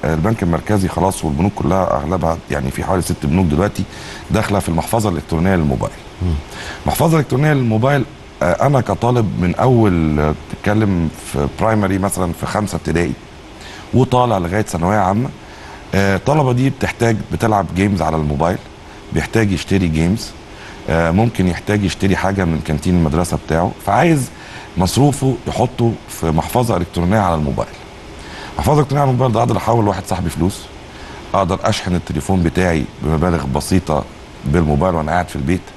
البنك المركزي خلاص والبنوك كلها اغلبها يعني في حوالي ست بنوك دلوقتي داخله في المحفظه الالكترونيه للموبايل المحفظه الالكترونيه للموبايل آه، انا كطالب من اول آه، بتتكلم في برايمري مثلا في خمسه ابتدائي وطالع لغايه ثانويه عامه آه، الطلبه دي بتحتاج بتلعب جيمز على الموبايل بيحتاج يشتري جيمز آه، ممكن يحتاج يشتري حاجه من كانتين المدرسه بتاعه فعايز مصروفه يحطه في محفظه الكترونيه على الموبايل محفظه الكترونيه على الموبايل ده اقدر احول لواحد صاحبي فلوس اقدر اشحن التليفون بتاعي بمبالغ بسيطه بالموبايل وانا قاعد في البيت